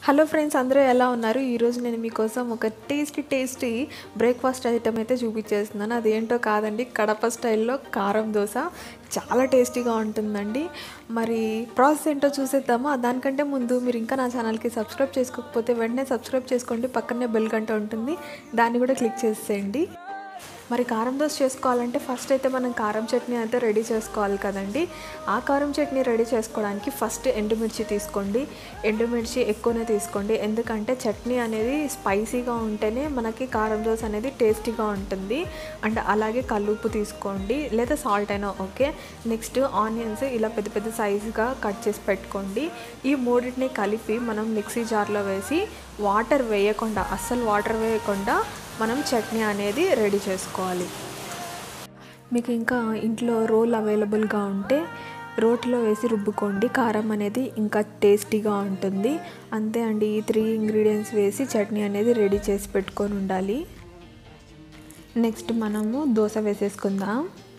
hello friends అందరూ ఎలా ఉన్నారు ఈరోజు నేను మీకోసం ఒక టేస్టీ టేస్టీ బ్రేక్ఫాస్ట్ ఐటమ్ అయితే చూపించేస్తున్నాను అదేంటో కాదండి కడప స్టైల్లో కారం దోశ చాలా టేస్టీగా ఉంటుందండి మరి ప్రాసెస్ ఏంటో చూసేద్దామా దానికంటే ముందు మీరు ఇంకా నా ఛానల్కి సబ్స్క్రైబ్ చేసుకోకపోతే వెంటనే సబ్స్క్రైబ్ చేసుకోండి పక్కనే బెల్ గంట ఉంటుంది దాన్ని కూడా క్లిక్ చేసేయండి మరి కారం దోశ చేసుకోవాలంటే ఫస్ట్ అయితే మనం కారం చట్నీ అయితే రెడీ చేసుకోవాలి కదండి ఆ కారం చట్నీ రెడీ చేసుకోవడానికి ఫస్ట్ ఎండుమిర్చి తీసుకోండి ఎండుమిర్చి ఎక్కువనే తీసుకోండి ఎందుకంటే చట్నీ అనేది స్పైసీగా ఉంటేనే మనకి కారం దోశ అనేది టేస్టీగా ఉంటుంది అండ్ అలాగే కల్లుప్పు తీసుకోండి లేదా సాల్ట్ అయినా ఓకే నెక్స్ట్ ఆనియన్స్ ఇలా పెద్ద పెద్ద సైజుగా కట్ చేసి పెట్టుకోండి ఈ మూడింటిని కలిపి మనం మిక్సీ జార్లో వేసి వాటర్ వేయకుండా అస్సలు వాటర్ వేయకుండా మనం చట్నీ అనేది రెడీ చేసుకోవాలి మీకు ఇంకా ఇంట్లో రోల్ అవైలబుల్గా ఉంటే రోట్లో వేసి రుబ్బుకోండి కారం అనేది ఇంకా టేస్టీగా ఉంటుంది అంతే అండి ఈ త్రీ ఇంగ్రీడియంట్స్ వేసి చట్నీ అనేది రెడీ చేసి పెట్టుకొని ఉండాలి నెక్స్ట్ మనము దోశ వేసేసుకుందాం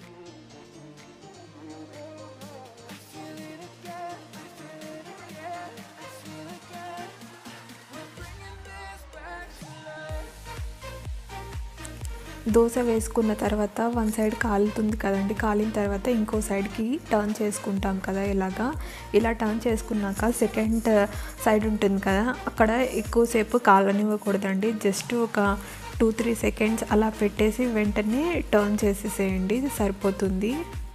దోశ వేసుకున్న తర్వాత వన్ సైడ్ కాలుతుంది కదండి కాలిన తర్వాత ఇంకో సైడ్కి టర్న్ చేసుకుంటాం కదా ఇలాగా ఇలా టర్న్ చేసుకున్నాక సెకండ్ సైడ్ ఉంటుంది కదా అక్కడ ఎక్కువసేపు కాలనివ్వకూడదండి జస్ట్ ఒక టూ త్రీ సెకండ్స్ అలా పెట్టేసి వెంటనే టర్న్ చేసేసేయండి సరిపోతుంది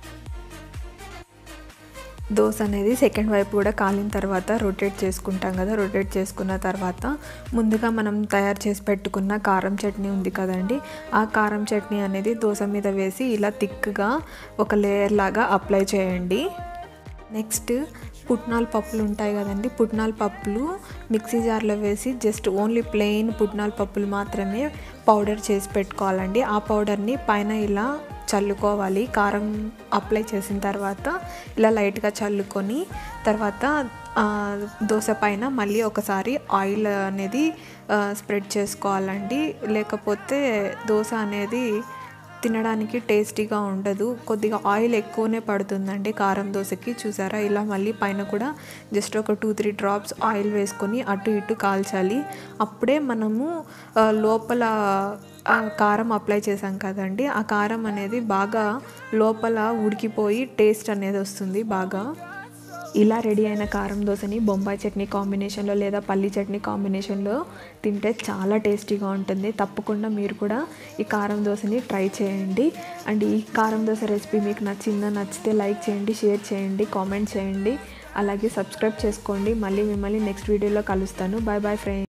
దోశ అనేది సెకండ్ వైపు కూడా కాలిన తర్వాత రొటేట్ చేసుకుంటాం కదా రొటేట్ చేసుకున్న తర్వాత ముందుగా మనం తయారు చేసి పెట్టుకున్న కారం చట్నీ ఉంది కదండి ఆ కారం చట్నీ అనేది దోశ మీద వేసి ఇలా థిక్గా ఒక లేయర్ లాగా అప్లై చేయండి నెక్స్ట్ పుట్నాల పప్పులు ఉంటాయి కదండి పుట్నాల పప్పులు మిక్సీ జార్లో వేసి జస్ట్ ఓన్లీ ప్లెయిన్ పుట్నాల పప్పులు మాత్రమే పౌడర్ చేసి పెట్టుకోవాలండి ఆ పౌడర్ని పైన ఇలా చల్లుకోవాలి కారం అప్లై చేసిన తర్వాత ఇలా లైట్గా చల్లుకొని తర్వాత దోశ పైన మళ్ళీ ఒకసారి ఆయిల్ అనేది స్ప్రెడ్ చేసుకోవాలండి లేకపోతే దోశ అనేది తినడానికి టేస్టీగా ఉండదు కొద్దిగా ఆయిల్ ఎక్కువనే పడుతుందండి కారం దోశకి చూసారా ఇలా మళ్ళీ పైన కూడా జస్ట్ ఒక టూ త్రీ డ్రాప్స్ ఆయిల్ వేసుకొని అటు ఇటు కాల్చాలి అప్పుడే మనము లోపల కారం అప్లై చేసాం కదండి ఆ కారం అనేది బాగా లోపల ఉడికిపోయి టేస్ట్ అనేది వస్తుంది బాగా ఇలా రెడీ అయిన కారం దోశని బొంబాయి చట్నీ కాంబినేషన్లో లేదా పల్లి చట్నీ కాంబినేషన్లో తింటే చాలా టేస్టీగా ఉంటుంది తప్పకుండా మీరు కూడా ఈ కారం దోశని ట్రై చేయండి అండ్ ఈ కారం దోశ రెసిపీ మీకు నచ్చిందా నచ్చితే లైక్ చేయండి షేర్ చేయండి కామెంట్ చేయండి అలాగే సబ్స్క్రైబ్ చేసుకోండి మళ్ళీ మిమ్మల్ని నెక్స్ట్ వీడియోలో కలుస్తాను బాయ్ బాయ్ ఫ్రెండ్స్